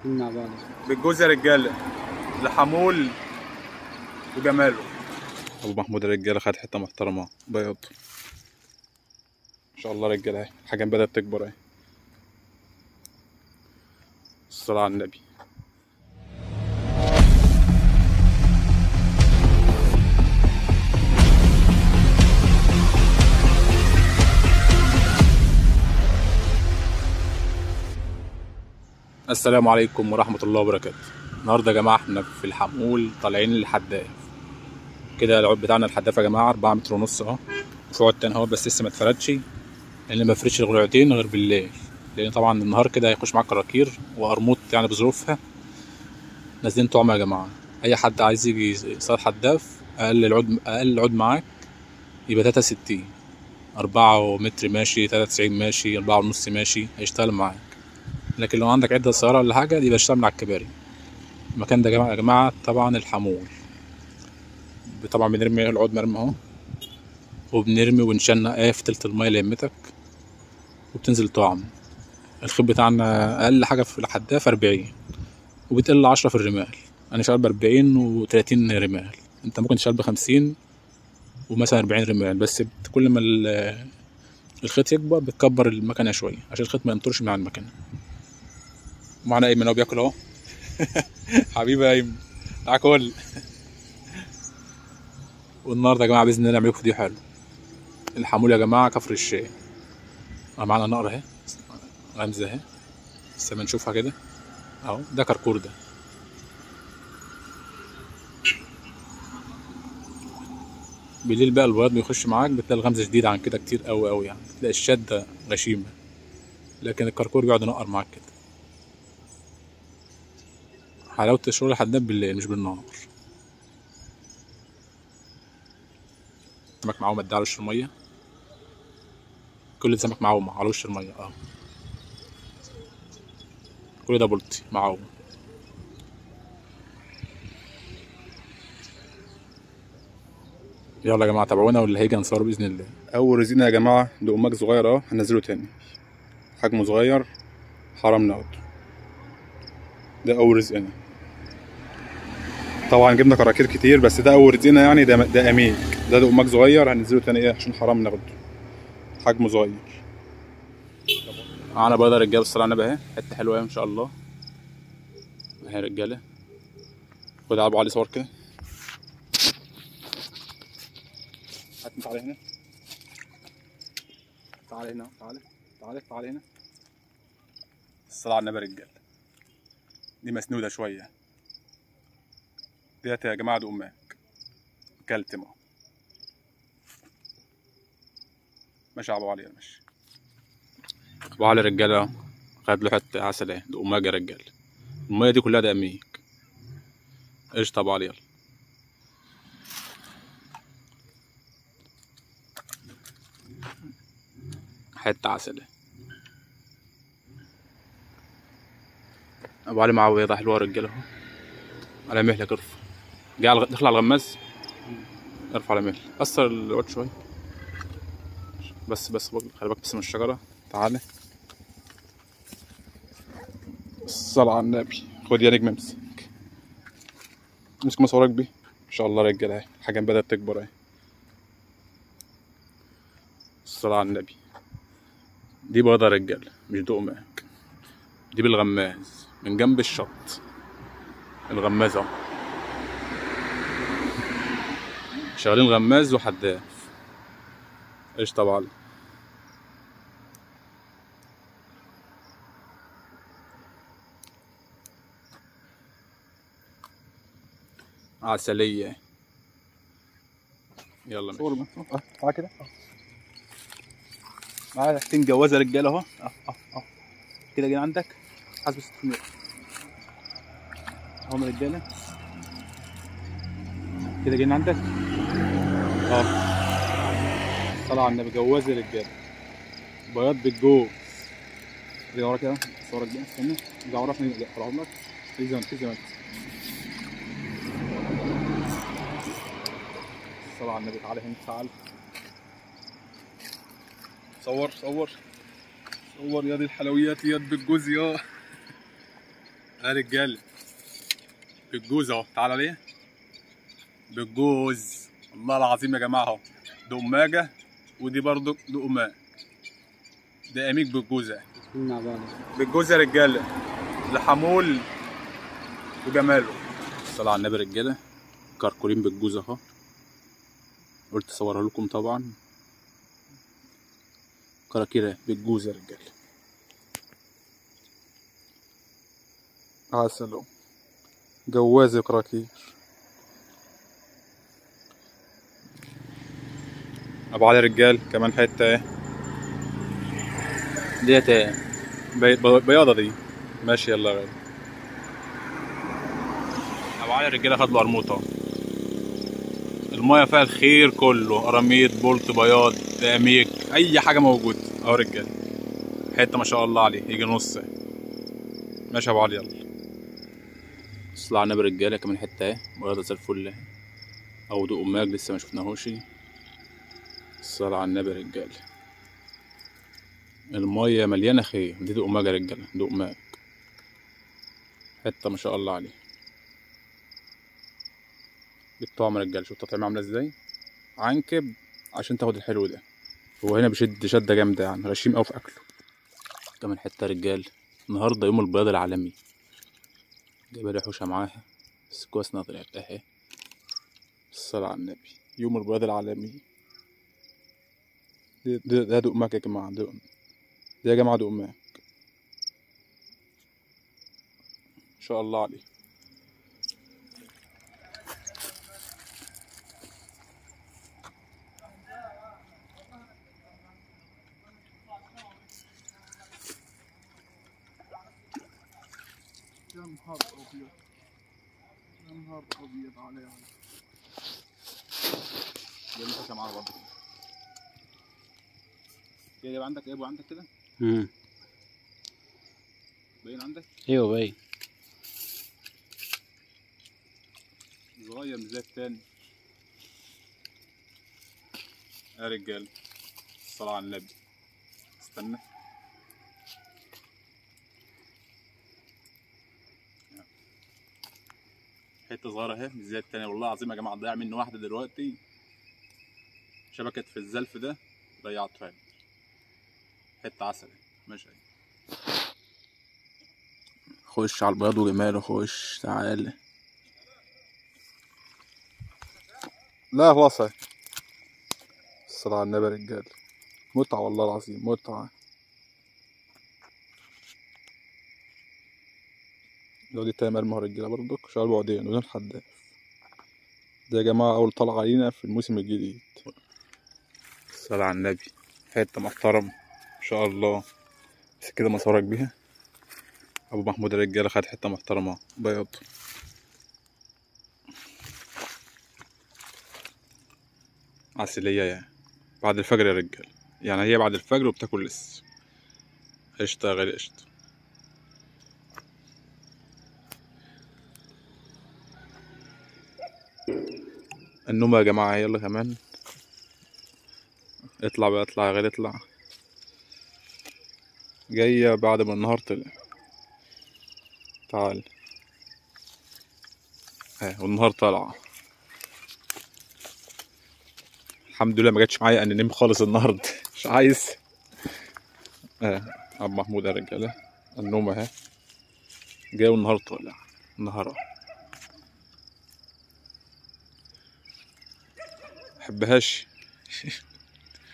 مع بعض بالجوز يا رجاله لحمول وجماله ابو محمود الرجاله خد حته محترمه بياض ان شاء الله رجاله اهي حاجه بدات تكبر اهي الصلاه على النبي السلام عليكم ورحمة الله وبركاته النهاردة يا جماعة احنا في الحمول طالعين للحداف كده العود بتاعنا الحداف يا جماعة أربعة متر ونص اهو وفي عود تاني اهو بس لسه ما اتفردش لأن ما فرتش غير عودين غير بالليل لأن طبعا النهار كده هيخش معاك كراكير وقرموط يعني بظروفها نازلين طعم يا جماعة أي حد عايز يجي يصطاد حداف أقل العود أقل عود معاك يبقى تلاتة ستين أربعة متر ماشي تلاتة تسعين ماشي أربعة ونص ماشي هيشتغل معاك لكن لو عندك عدة صغيرة ولا حاجة يبقى اشتغل من على الكباري المكان ده يا جماعة, يا جماعة طبعا الحمول طبعا بنرمي العود مرمي اهو وبنرمي ونشنق ايه في تلت المية ليمتك وبتنزل طعم الخيط بتاعنا أقل حاجة في الحداف أربعين وبتقل عشرة في الرمال أنا شغال بأربعين وتلاتين رمال أنت ممكن تشتغل بخمسين ومثلا أربعين رمال بس بت- كل ما ال- الخيط يكبر بتكبر المكنة شوية عشان الخيط ما ينطرش من على المكنة معنا ايمن هو بياكل اهو حبيبي يا ايمن تعال كل والنهارده يا جماعه باذن الله نعمل لكم فيديو حلو الحمول يا جماعه كفر الشاي أنا معانا نقر اهي غمزه اهي بس ما نشوفها كده اهو ده كركور ده بالليل بقى البياض بيخش معاك بتلاقي الغمزه شديده عن كده كتير قوي قوي يعني بتلاقي الشده غشيمه لكن الكركور بيقعد ينقر معاك كده حلاوة الشغل الحداد بالليل مش بالنهار سمك معاهم قد على وش المية كل ده سمك معاهم على وش المية اه كل ده بلطي معاهم يلا يا جماعة تابعونا واللي هيجي نصوره بإذن الله أول رزقنا يا جماعة دقماج صغير أهو هنزله تاني حجمه صغير حرام ناخده ده أول رزقنا طبعا جبنا كراكير كتير بس ده اول رزقنا يعني ده ده اميك ده دقماج صغير هننزله تاني ايه عشان حرام ناخده حجمه صغير معانا بيضه رجاله الصلاه على النبي اهي حته حلوه ان شاء الله اهي يا رجاله خد يا ابو علي صور كده هات انت تعالى هنا تعالى هنا تعالى تعالى تعالى هنا الصلاه على النبي يا رجاله دي مسنوده شويه ديت يا جماعة دقماك كلتم اهو ماشي يا ابو علي ماشي ابو علي رجالة اهو خد له حتة عسل اهي دقماج يا رجالة المية دي كلها دقميك قشطة يا ابو علي يلا حتة عسل اهي ابو علي معاه بيضة حلوة يا رجالة اهو على مهلك ارفع جاي على دخل على الغماز ارفع على مهل قصر الواد شوية بس بس بق- خلي بالك بس من الشجرة تعالى الصلاة على النبي خد يا نجم امسك امسك مصورك بيه ان شاء الله رجالة اهي حاجة بدأت تكبر اهي الصلاة على النبي دي بيضة يا رجالة مش دقماك دي بالغماز من جنب الشط الغماز اهو شغالين غماز وحداف ايش طبعا عسلية يلا ماشي صور اه تعالى كده معايا تحتين جوازة رجالة اهو اه اه اه كده جاي عندك حاسب 60 متر اهم رجالة كده جايين عندك اه صلاة على النبي جوازة رجالة بياض بالجوز كده ورا كده صورك بقى استنى ارجع ورا عشان اطلع لك في زمان في زمان الصلاة على النبي تعالى هنا تعال صور صور صور يا دي الحلويات يد بالجوز يا يا رجاله بالجوز اهو تعالى ليه بالجوز والله العظيم يا جماعه اهو دقماجه ودي برضو دقماج ده اميك بالجوزه مع بعض بالجوز يا رجاله لحمول وجماله الصلاة على النبي رجاله كركولين بالجوز اهو قلت اصورها لكم طبعا كراكيره بالجوز يا رجاله عسل جواز كراكير ابو علي رجال كمان حته ايه ديت ايه بي- بي- بياضه دي ماشي يلا يا غالي ابو علي الرجاله خد له قرموطه المايه فيها الخير كله قراميط بولت بياض تاميك اي حاجه موجوده اهو رجاله حته ما شاء الله عليه يجي نص ماشي يا ابو علي يلا اصل على النبي رجاله كمان حته اهي بياضه زي الفل اهي. او دوق اماج لسه ما شفناهوش الصلاة على النبي يا رجاله المية مليانة خير دي دوق ماج يا رجالة دوق ماج حتة ما شاء الله عليه بالطعم يا رجالة شوف التطعيمة عاملة ازاي عنكب عشان تاخد الحلو ده هو هنا بيشد شدة جامدة يعني غشيم أوي في أكله كمان حتة يا رجال النهاردة يوم البياض العالمي جايبة لي حوشة معاها بس كويس إنها طلعت أهي الصلاة على النبي يوم البياض العالمي ده ده ده دوق ماك يا جماعة دوق ده يا جماعة دوق ماك ما شاء الله عليه يا نهار ابيض يا نهار ابيض عليها ده اللي معانا برضه كده يبقى عندك ايه ابو عندك كده امم باين عندك ايوه باين صغير مش زي التاني يا رجال الصلاة على النبي استنى حتة صغيرة اهي مش زي التانية والله العظيم يا جماعة ضيع مني واحدة دلوقتي شبكت في الزلف ده ضيعتها لي حتة عسل ماشي خش على البياض وجماله خش تعالى لا خلاص اهي الصلاة على النبي يا رجال متعة والله العظيم متعة لو دي تاني مرمى رجالة برضك شغال بعدين بدون حداف ده يا جماعة أول طلعة علينا في الموسم الجديد الصلاة على النبي حتة محترم إن شاء الله بس كده مصورك بيها أبو محمود الرجالة خد حتة محترمة بياض عسلية يعني بعد الفجر يا رجال يعني هي بعد الفجر وبتاكل لسه قشطة يا غالي قشطة النوم يا جماعة يلا كمان اطلع بقى اطلع يا غالي اطلع جاية بعد ما النهار طلع تعال اه والنهار طالع الحمد لله ما جاتش معايا ان نم خالص النهارده مش عايز اه عبد محمود يا رجاله النوم اهي جاي والنهار طالع النهار اهو محبهاش